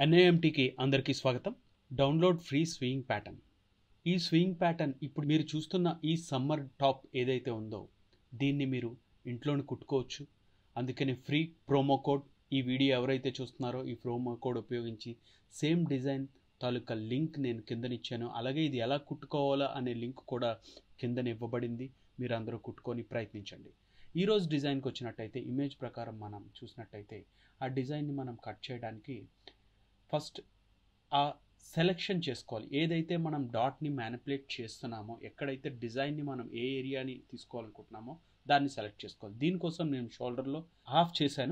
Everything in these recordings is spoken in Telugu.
ఎన్ఐఎంటీకి అందరికీ స్వాగతం డౌన్లోడ్ ఫ్రీ స్వింగ్ ప్యాటర్న్ ఈ స్వింగ్ ప్యాటర్న్ ఇప్పుడు మీరు చూస్తున్న ఈ సమ్మర్ టాప్ ఏదైతే ఉందో దీన్ని మీరు ఇంట్లోనే కుట్టుకోవచ్చు అందుకని ఫ్రీ ప్రోమో కోడ్ ఈ వీడియో ఎవరైతే చూస్తున్నారో ఈ ప్రోమో కోడ్ ఉపయోగించి సేమ్ డిజైన్ తాలూకా లింక్ నేను కిందనిచ్చాను అలాగే ఇది ఎలా కుట్టుకోవాలా అనే లింక్ కూడా కిందన ఇవ్వబడింది మీరు అందరూ కుట్టుకొని ప్రయత్నించండి ఈరోజు డిజైన్కి వచ్చినట్టయితే ఇమేజ్ ప్రకారం మనం చూసినట్టయితే ఆ డిజైన్ని మనం కట్ చేయడానికి ఫస్ట్ ఆ సెలెక్షన్ చేసుకోవాలి ఏదైతే మనం డాట్ని మ్యానిపులేట్ చేస్తున్నామో ఎక్కడైతే డిజైన్ని మనం ఏ ఏరియాని తీసుకోవాలనుకుంటున్నామో దాన్ని సెలెక్ట్ చేసుకోవాలి దీనికోసం నేను షోల్డర్లో హాఫ్ చేశాను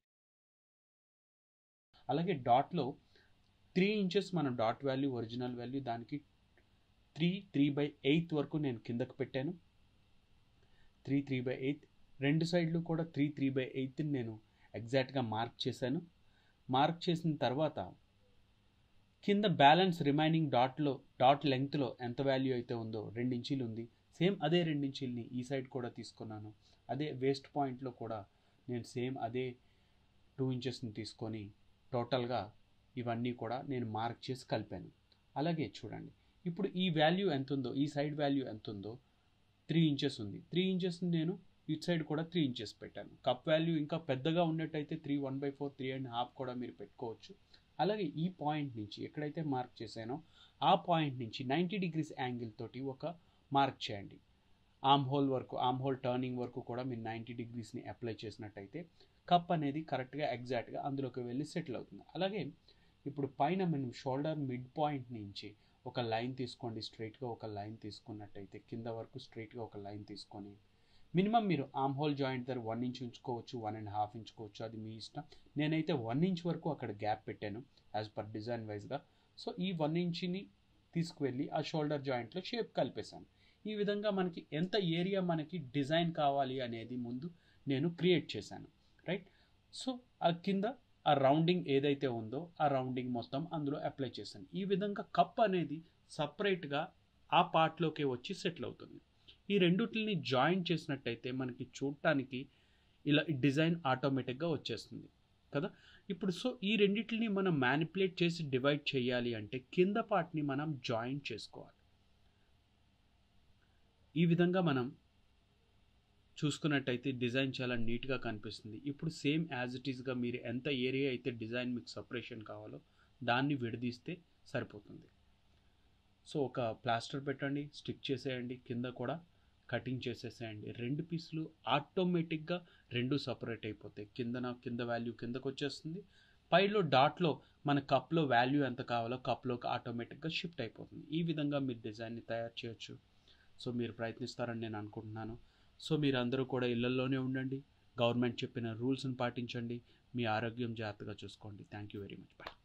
అలాగే డాట్లో త్రీ ఇంచెస్ మన డాట్ వాల్యూ ఒరిజినల్ వాల్యూ దానికి త్రీ త్రీ బై ఎయిత్ వరకు నేను కిందకు పెట్టాను త్రీ త్రీ బై ఎయిత్ రెండు సైడ్లు కూడా త్రీ త్రీ బై ఎయిత్ని నేను ఎగ్జాక్ట్గా మార్క్ చేశాను మార్క్ చేసిన తర్వాత కింద బ్యాలెన్స్ రిమైనింగ్ డాట్లో డాట్ లెంగ్త్లో ఎంత వాల్యూ అయితే ఉందో రెండించీలు ఉంది సేమ్ అదే రెండించీల్ని ఈ సైడ్ కూడా తీసుకున్నాను అదే వేస్ట్ పాయింట్లో కూడా నేను సేమ్ అదే టూ ఇంచెస్ని తీసుకొని టోటల్గా ఇవన్నీ కూడా నేను మార్క్ చేసి కలిపాను అలాగే చూడండి ఇప్పుడు ఈ వాల్యూ ఎంత ఉందో ఈ సైడ్ వాల్యూ ఎంత ఉందో త్రీ ఇంచెస్ ఉంది త్రీ ఇంచెస్ని నేను ఇటు సైడ్ కూడా త్రీ ఇంచెస్ పెట్టాను కప్ వాల్యూ ఇంకా పెద్దగా ఉన్నట్టయితే three one by four three and half కూడా మీరు పెట్టుకోవచ్చు అలాగే ఈ పాయింట్ నుంచి ఎక్కడైతే మార్క్ చేశానో ఆ పాయింట్ నుంచి నైంటీ డిగ్రీస్ యాంగిల్ తోటి ఒక మార్క్ చేయండి ఆమ్ హోల్ వరకు ఆమ్ హోల్ టర్నింగ్ వరకు కూడా మీరు నైంటీ డిగ్రీస్ని అప్లై చేసినట్టయితే కప్ అనేది కరెక్ట్గా ఎగ్జాక్ట్గా అందులోకి వెళ్ళి సెటిల్ అవుతుంది అలాగే ఇప్పుడు పైన మనం షోల్డర్ మిడ్ పాయింట్ నుంచి ఒక లైన్ తీసుకోండి స్ట్రైట్గా ఒక లైన్ తీసుకున్నట్టయితే కింద వరకు స్ట్రైట్గా ఒక లైన్ తీసుకొని మినిమం మీరు ఆమ్ హోల్ జాయింట్ దగ్గర వన్ ఇంచ్ ఉంచుకోవచ్చు వన్ అండ్ హాఫ్ ఉంచుకోవచ్చు అది మీ ఇష్టం నేనైతే వన్ ఇంచ్ వరకు అక్కడ గ్యాప్ పెట్టాను యాజ్ పర్ డిజైన్ వైజ్గా సో ఈ వన్ ఇంచ్ని తీసుకువెళ్ళి ఆ షోల్డర్ జాయింట్లో షేప్ కలిపేశాను ఈ విధంగా మనకి ఎంత ఏరియా మనకి డిజైన్ కావాలి అనేది ముందు నేను క్రియేట్ చేశాను రైట్ సో ఆ కింద ఆ రౌండింగ్ ఏదైతే ఉందో ఆ రౌండింగ్ మొత్తం అందులో అప్లై చేశాను ఈ విధంగా కప్ అనేది సపరేట్గా ఆ పార్ట్లోకి వచ్చి సెటిల్ అవుతుంది ఈ రెండుటిని జాయిన్ చేసినట్టయితే మనకి చూడటానికి ఇలా డిజైన్ ఆటోమేటిక్గా వచ్చేస్తుంది కదా ఇప్పుడు సో ఈ రెండింటిని మనం మ్యానిపులేట్ చేసి డివైడ్ చేయాలి అంటే కింద పార్ట్ని మనం జాయిన్ చేసుకోవాలి ఈ విధంగా మనం చూసుకున్నట్టయితే డిజైన్ చాలా నీట్గా కనిపిస్తుంది ఇప్పుడు సేమ్ యాజ్ ఇట్ ఈస్గా మీరు ఎంత ఏరియా అయితే డిజైన్ మీకు సపరేషన్ కావాలో దాన్ని విడదీస్తే సరిపోతుంది సో ఒక ప్లాస్టర్ పెట్టండి స్టిక్ చేసేయండి కింద కూడా కటింగ్ చేసేసేయండి రెండు పీసులు ఆటోమేటిక్గా రెండు సపరేట్ అయిపోతాయి కిందన కింద వాల్యూ కిందకు వచ్చేస్తుంది పైలో డాట్లో మన కప్లో వాల్యూ ఎంత కావాలో కప్లోకి ఆటోమేటిక్గా షిఫ్ట్ అయిపోతుంది ఈ విధంగా మీరు డిజైన్ని తయారు చేయొచ్చు సో మీరు ప్రయత్నిస్తారని నేను అనుకుంటున్నాను సో మీరు అందరూ కూడా ఇళ్లలోనే ఉండండి గవర్నమెంట్ చెప్పిన రూల్స్ని పాటించండి మీ ఆరోగ్యం జాగ్రత్తగా చూసుకోండి thank you very much bye